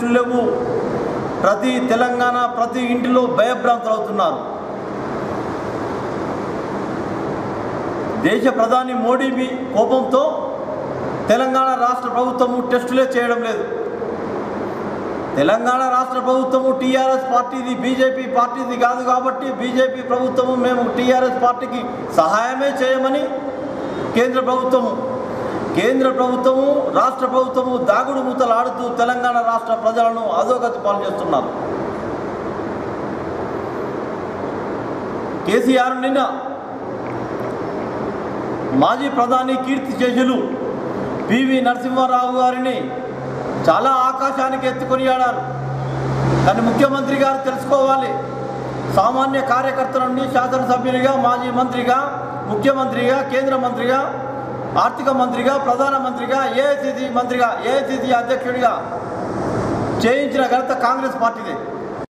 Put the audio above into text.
టెస్టులు లేవు ప్రతి తెలంగాణ ప్రతి ఇంటిలో భయభ్రాంతులు అవుతున్నారు దేశ ప్రధాని మోడీ మీ కోపంతో తెలంగాణ రాష్ట్ర ప్రభుత్వము టెస్టులే చేయడం లేదు తెలంగాణ రాష్ట్ర ప్రభుత్వము టీఆర్ఎస్ పార్టీది బీజేపీ పార్టీది కాదు కాబట్టి బీజేపీ ప్రభుత్వము మేము టీఆర్ఎస్ పార్టీకి సహాయమే చేయమని కేంద్ర ప్రభుత్వము కేంద్ర ప్రభుత్వము రాష్ట్ర ప్రభుత్వము దాగుడు మూతలాడుతూ తెలంగాణ రాష్ట్ర ప్రజలను అధోగతి పాలు చేస్తున్నారు కేసీఆర్ నిన్న మాజీ ప్రధాని కీర్తి శేషులు పివి నరసింహారావు గారిని చాలా ఆకాశానికి ఎత్తుకొని ఆడారు కానీ ముఖ్యమంత్రి గారు తెలుసుకోవాలి సామాన్య కార్యకర్తల నుండి శాసనసభ్యునిగా మాజీ మంత్రిగా ముఖ్యమంత్రిగా కేంద్ర మంత్రిగా ఆర్థిక మంత్రిగా ప్రధానమంత్రిగా ఏఐసిసి మంత్రిగా ఏఐసిసి అధ్యక్షుడిగా చేయించిన ఘనత కాంగ్రెస్ పార్టీదే